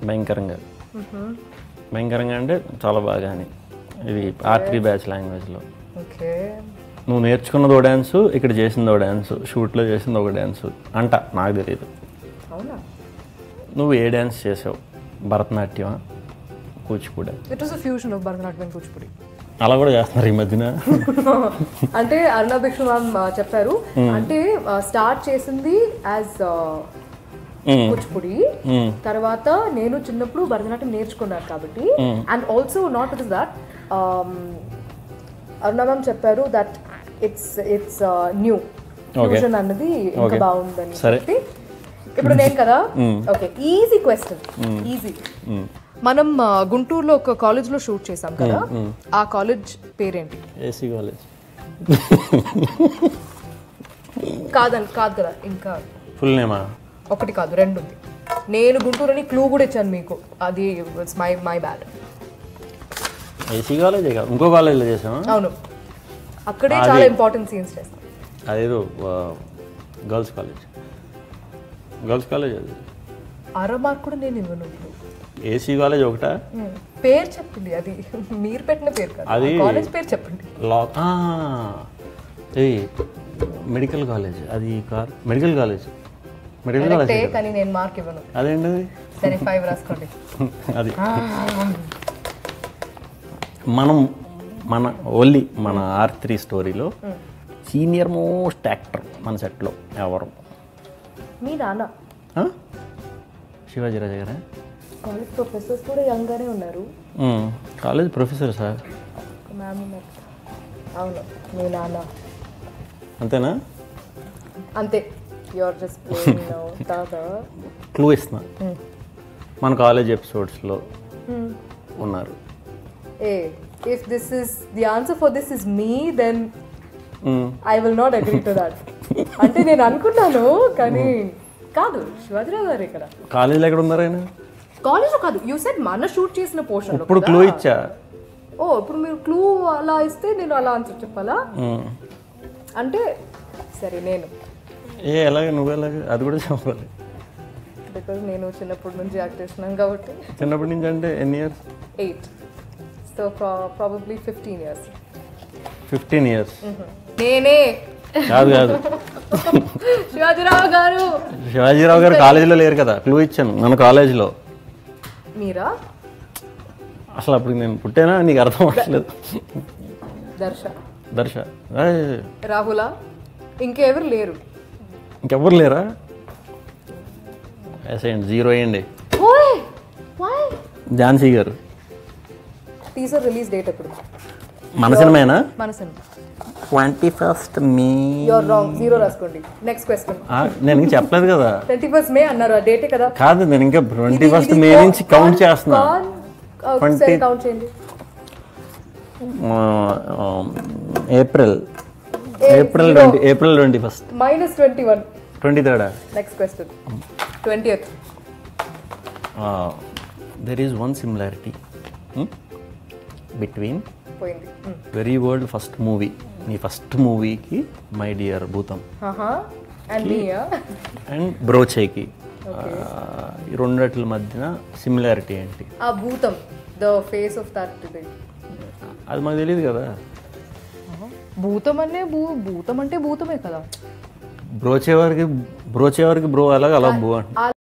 భయంకరంగా భయంకరంగా అంటే చాలా బాగా అని ఇది ఆర్ త్రీ బ్యాచ్ లాంగ్వేజ్లో ఓకే నువ్వు నేర్చుకున్నది ఒక డ్యాన్సు ఇక్కడ చేసింది ఒక డ్యాన్సు షూట్లో చేసింది ఒక డ్యాన్సు అంట నాకు తెలియదు అవునా నువ్వు ఏ డ్యాన్స్ చేసావు భరతనాట్యమా Kuchipudi it was a fusion of Bharatanatyam Kuchipudi అలా కూడా చేస్తున్నారు ఈ మధ్యన అంటే అరుణ భిక్షు మ్యామ్ చెప్పారు అంటే స్టార్ట్ చేసింది యాజ్ మ్మ్. కూచిపూడి మ్మ్. తర్వాత నేను చిన్నప్పుడు భరతనాట్యం నేర్చుకున్నాను కాబట్టి and also not it is that Aruna ma'am చెప్పారు that it's it's new fusion అన్నది ఇంకా బాగుందని సరే. చెప్పి ఇప్పుడు నేను కదా ఓకే ఈజీ క్వశ్చన్ ఈజీ మనం ఆ, గుంటూరులో ఒక కాలేజ్ లో షూట్ చేసాం కదా ఆ కాలేజ్ పేరేంటి ఏసీ కాలేజ్ కాదని కాదు కదా ఇంకా ఫుల్ నేమా ఒకటి కాదు రెండు ఉంది నేను గుంటూరు అని క్లూ కూడా ఇచ్చాను మీకు అది it's my my bad AC కాలేజే కాదు ఇంకో కాలేజీలో చేసామా అవును అక్కడే చాలా ఇంపార్టెంట్ సీన్స్ చేస్తాం అదేదో గర్ల్స్ కాలేజ్ గర్ల్స్ కాలేజ్ అది అర మార్క్ కూడా నేను ఇవ్వను ఇప్పుడు ఏసీ కాలేజ్ ఒకటా Hmm. పేరు చెప్పండి అది మీరు పెట్టిన పేరు కాదు అది- కాలేజ్ పేరు చెప్పండి లా మెడికల్ కాలేజ్ అది car medical college medical college కరెక్టే కానీ నేను మార్క్ ఇవ్వను అదేంటది సరే ఫైవ్ రాసుకోండి అది మనం మన ఓన్లీ మన ఆర్ త్రీ స్టోరీలో సీనియర్ మోస్ట్ యాక్టర్ మన సెట్లో ఎవరు మీ నాన్న ఆ? శివాజీ రాజా గారా కాలేజ్ ప్రొఫెసర్స్ కూడా యంగ్ గానే ఉన్నారు మ్మ్. కాలేజ్ ప్రొఫెసర్ సార్ ఒక మ్యామ్ ఉన్నారు అవును మీ నాన్న అంతేనా అంతే యువర్ జస్ట్ ప్లేయింగ్ నౌ తాత క్లూ ఇస్తున్నా మన కాలేజ్ ఎపిసోడ్స్లో ఉన్నారు a if this is the answer for this is me then hmm. I will not agree to that అంటే నేను అనుకున్నాను కానీ కాదు శివాజీరావు గారు ఇక్కడ కాలేజీలో ఎక్కడ ఉన్నారు ఆయన కాలేజ్ కాదు యూ సెడ్ మన షూట్ చేసిన పోర్షన్ ఇప్పుడు క్లూ ఇచ్చా ఓ ఇప్పుడు మీరు క్లూ అలా ఇస్తే నేను అలా ఆన్సర్ చెప్పాలా మ్మ్. అంటే సరే నేను ఏ ఎలాగ నువ్వు ఎలాగ అది కూడా చెప్పాలి బికాజ్ నేను చిన్నప్పటి నుంచి యాక్ట్ చేస్తున్నాను కాబట్టి చిన్నప్పటి నుంచి అంటే ఎన్ని years eight so probably fifteen years fifteen years నేనే కాదు కాదు శివాజీరావు గారు శివాజీరావు గారు కాలేజీలో లేరు కదా క్లూ ఇచ్చాను మన కాలేజీలో మీరా అసలు అప్పుడు నేను పుట్టానా నీకు అర్థం అవ్వట్లేదు దర్శ దర్శ ఏయ్, రాహులా ఇంకెవరు లేరు ఇంకెవ్వరు లేరా వేసేయండి జీరో వేయండి ఓయ్ వై ఝాన్సీ గారు టీజర్ రిలీజ్ డేట్ ఎప్పుడు మన సినిమానా మన సినిమా twenty first May your wrong zero రాసుకోండి నెక్స్ట్ క్వశ్చన్ నేను ఇంకా చెప్పలేదు కదా ట్వంటీ ఫస్ట్ మే అన్నారు ఆ డేటే కదా కాదు నేను ఇంకా ట్వంటీ ఫస్ట్ మే నుంచి కౌంట్ చేస్తున్నా సరే కౌంట్ చేయండి April April twenty April twenty first minus twenty one twenty థర్డా next question twenty eighth there is one similarity between పోయింది వెరీ వరల్డ్ ఫస్ట్ మూవీ నీ ఫస్ట్ మూవీకి మై డియర్ భూతం అండ్ మీయా and బ్రోచేకి ఈ రెండిట్ల మధ్యన సిమిలారిటీ ఏంటి ఆ భూతం ద ఫేస్ ఆఫ్ దట్ అది మాకు తెలియదు కదా భూతం అనే భూ భూతం అంటే భూతమే కదా బ్రోచేవారికి బ్రోచేవారికి బ్రో అలాగ అలా బో అంట